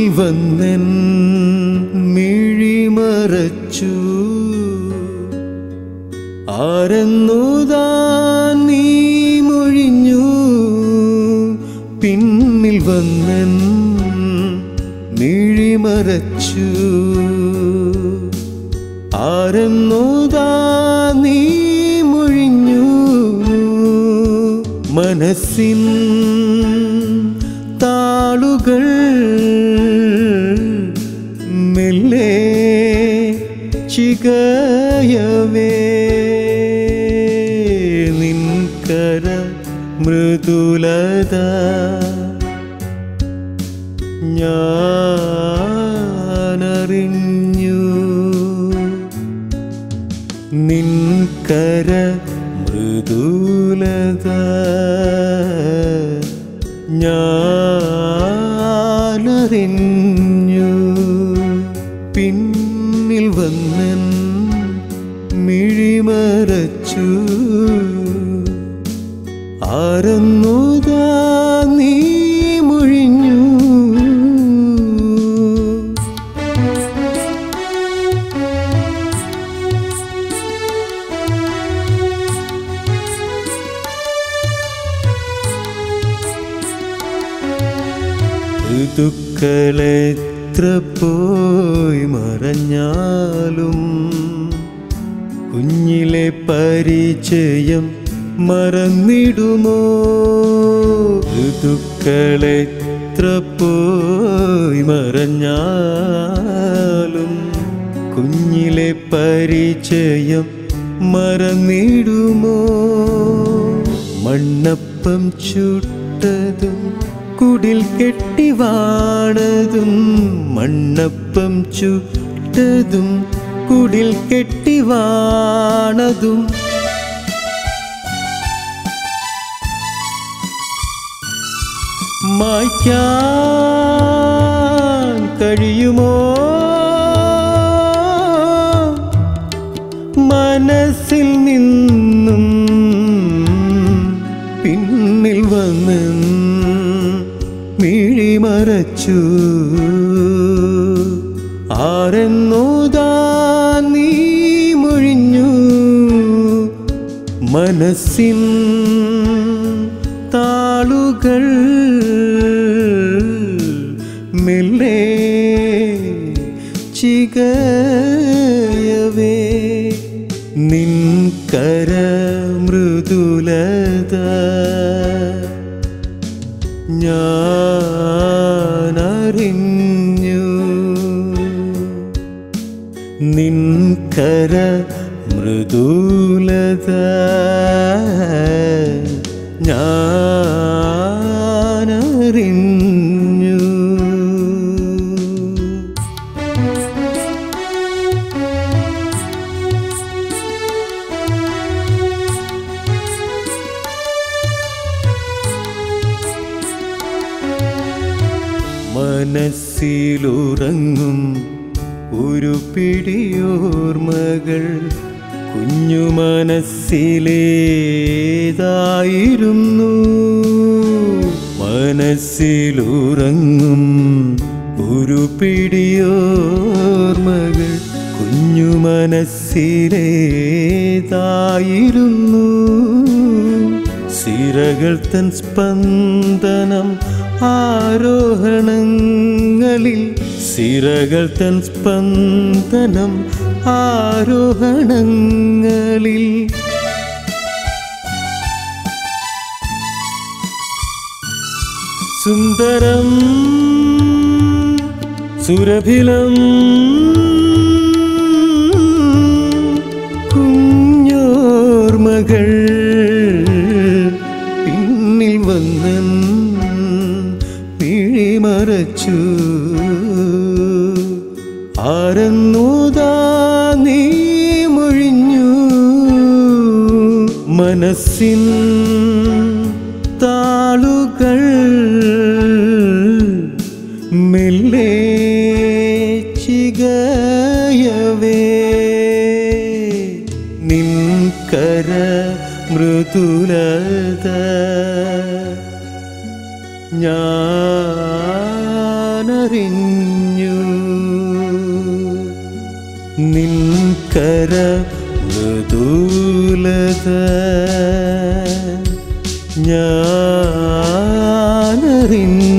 വന്നെൻ മിഴിമറച്ചു ആരെന്നുതാൻ നീ മൊഴിഞ്ഞു പിന്നിൽ വന്നെൻ മിഴിമറച്ചു ആരെന്നുതാ നീ മൊഴിഞ്ഞു മനസ്സിൻ താളുകൾ മെല്ലെ ചികയവേ നിൻകര മൃദുലത ഞാനറിഞ്ഞു നിൻകര മൃദുലത ഞാനറിഞ്ഞു പിന്നിൽ വന്നൻ മിഴിമറച്ചു ആരെന്നുതാ നീ മൊഴിഞ്ഞു ഋതുക്കളെത്ര പോയി മറഞ്ഞാലും കുഞ്ഞിലെ പരിചയം മറന്നിടുമോ ഋതുക്കളെത്ര പോയി മറഞ്ഞാലും കുഞ്ഞിലെ പരിചയം മറന്നിടുമോ മണ്ണപ്പം ചുട്ടതും കുടിൽ കെട്ടി വാണതും മണ്ണപ്പം ചുട്ടതും കുടിൽ കെട്ടി വാണതും മായ്ക്കാൻ കഴിയുമോ മനസ്സിൽ നിന്നും പിന്നിൽ വന്ന് മിഴിമറച്ചു ആരെന്നോതാ നീ മൊഴിഞ്ഞു മനസ്സിൻ താളുകൾ മെല്ലെ ചികയവേ നിൻകര മൃദുലത ഞാനറിഞ്ഞു നിൻകര മൃദുലത ഞാനറിഞ്ഞു മനസ്സിലുറങ്ങും ഒരു പിടിയോർമകൾ കുഞ്ഞു മനസ്സിലേതായിരുന്നു മനസ്സിലുറങ്ങും ഒരു പിടിയോർമകൾ കുഞ്ഞു മനസ്സിലേതായിരുന്നു സിരകൾ തൻ സ്പന്ദനം ആരോഹണങ്ങളിൽ സിരകൾ തൻ സ്പന്ദനം ആരോഹണങ്ങളിൽ സുന്ദരം സുരഭിലം കുഞ്ഞോർമകൾ പിന്നിൽ വന്നൻ പിഴിമറച്ചു ആരെന്നോതാ നീ മൊഴിഞ്ഞു മനസ്സിൻ താളുകൾ മെല്ലെ ചികയവേ നിൻകര മൃദുലത ഞാനറിഞ്ഞു നിൻകര മൃദൂലത ഞാനറിഞ്ഞു